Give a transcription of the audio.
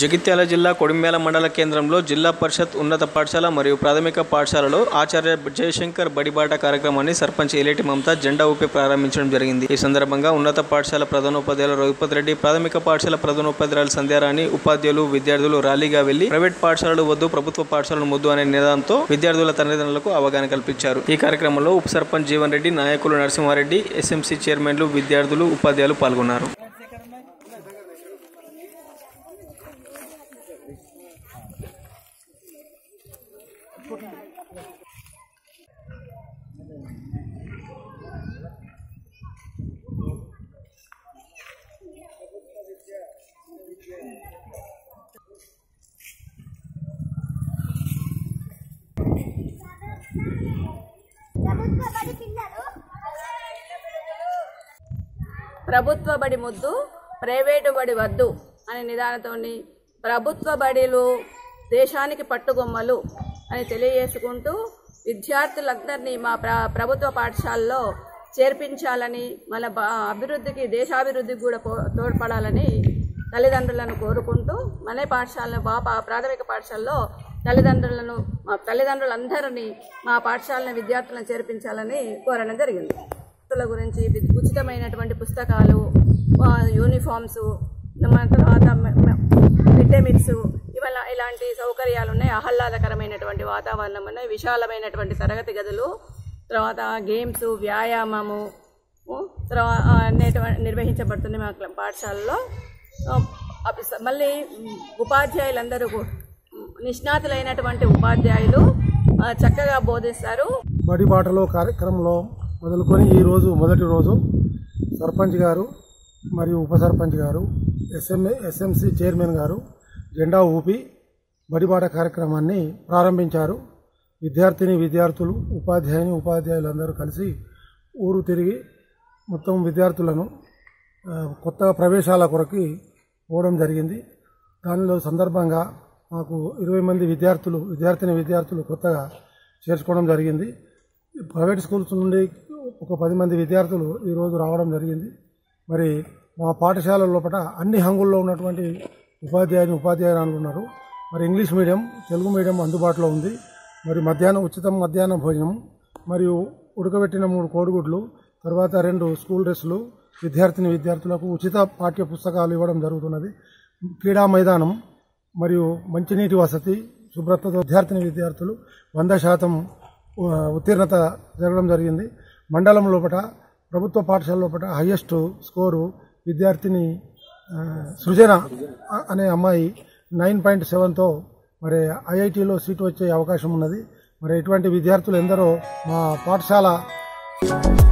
జగిత్యాల జిల్లా కొడిమ్యాల మండల కేంద్రంలో జిల్లా పరిషత్ ఉన్నత పాఠశాల మరియు ప్రాథమిక పాఠశాలలో ఆచార్య జయశంకర్ బడిబాట కార్యక్రమాన్ని సర్పంచ్ ఏలేటి మమత జెండా ఊపి ప్రారంభించడం జరిగింది ఈ సందర్భంగా ఉన్నత పాఠశాల ప్రధానోపాధ్యాయులు రఘుపతి రెడ్డి ప్రాథమిక పాఠశాల ప్రధానోపాధ్యాయులు సంధ్యారాణి ఉపాధ్యాయులు విద్యార్థులు ర్యాలీగా వెళ్లి ప్రైవేట్ పాఠశాలలు వద్దు ప్రభుత్వ పాఠశాలలు ముద్దు అనే నినాదంతో విద్యార్థుల తల్లిదండ్రులకు అవగాహన కల్పించారు ఈ కార్యక్రమంలో ఉప సర్పంచ్ జీవన్ రెడ్డి నాయకులు నరసింహారెడ్డి ఎస్ఎంసీ చైర్మన్లు విద్యార్థులు ఉపాధ్యాయులు పాల్గొన్నారు ప్రభుత్వ బడి పిల్లలు ప్రభుత్వ బడి ముద్దు ప్రైవేటు బడి వద్దు అనే నిదానంతో ప్రభుత్వ బడిలు దేశానికి పట్టుగొమ్మలు అని తెలియజేసుకుంటూ విద్యార్థులందరినీ మా ప్ర ప్రభుత్వ పాఠశాలలో చేర్పించాలని మన బా అభివృద్ధికి దేశాభివృద్ధికి కూడా పో- తోడ్పడాలని తల్లిదండ్రులను కోరుకుంటూ మన పాఠశాల మా పా- ప్రాథమిక పాఠశాలలో తల్లిదండ్రులను మా తల్లిదండ్రులందరినీ మా పాఠశాలను విద్యార్థులను చేర్పించాలని కోరడం జరిగింది విద్యార్థుల గురించి వి- ఉచితమైనటువంటి పుస్తకాలు ఆ, యూనిఫామ్స్ మన తర్వాత మ- మ- మిడ్ డే మీల్స్ ఇవాళ ఇలాంటి సౌకర్యాలు ఉన్నాయి ఆహ్లాదకరమైనటువంటి వాతావరణం ఉన్నాయి విశాలమైనటువంటి తరగతి గదులు తర్వాత గేమ్స్ వ్యాయామము ఉ, తర్వాత అనేటువంటి నిర్వహించబడుతుంది మా క్ల- పాఠశాలలో ఆ, అపి- స- మళ్ళీ ఉమ్, ఉపాధ్యాయులందరూ కూ- ఉమ్, నిష్ణాతులైనటువంటి ఉపాధ్యాయులు ఆ, చక్కగా బోధిస్తారు బడి బాటలో కార్యక్రమంలో మొదలుకొని ఈరోజు మొదటి రోజు సర్పంచ్ గారు మరియు ఉప సర్పంచ్ గారు ఎస్ఎంఏ ఎస్ఎంసి చైర్మన్ గారు జెండా ఊపి బడిబాట కార్యక్రమాన్ని ప్రారంభించారు విద్యార్థిని విద్యార్థులు ఉపాధ్యాయుని ఉపాధ్యాయులందరూ కలిసి ఊరు తిరిగి మొత్తం విద్యార్థులను ఆ, కొత్త ప్రవేశాల కొరకి పోవడం జరిగింది దానిలో సందర్భంగా మాకు ఇరవై మంది విద్యార్థులు విద్యార్థిని విద్యార్థులు కొత్తగా చేర్చుకోవడం జరిగింది ప్రైవేట్ స్కూల్స్ నుండి ఒక పది మంది విద్యార్థులు ఈరోజు రావడం జరిగింది మరి మా పాఠశాల లోపల అన్ని హంగుల్లో ఉన్నటువంటి ఉపాధ్యాయుని ఉపాధ్యాయురాలు ఉన్నారు మరి ఇంగ్లీష్ మీడియం తెలుగు మీడియం అందుబాటులో ఉంది మరి మధ్యాహ్నం ఉచితం మధ్యాహ్న భోజనం మరియు ఉడకబెట్టిన మూడు కోడిగుడ్లు తర్వాత రెండు స్కూల్ డ్రెస్సులు విద్యార్థిని విద్యార్థులకు ఉచిత పాఠ్య పుస్తకాలు ఇవ్వడం జరుగుతున్నది క్రీడా మైదానం మరియు మంచినీటి వసతి శుభ్రతతో విద్యార్థిని విద్యార్థులు వంద శాతం ఉ- ఉత్తీర్ణత జరగడం జరిగింది మండలం లోపల ప్రభుత్వ పాఠశాల లోపల హయ్యెస్ట్ స్కోరు విద్యార్థిని ఆ, సృజన అ- అనే అమ్మాయి నైన్ పాయింట్ సెవెన్తో మరి ఐఐటిలో సీటు వచ్చే అవకాశం ఉన్నది మరి ఇటువంటి విద్యార్థులు ఎందరో మా పాఠశాల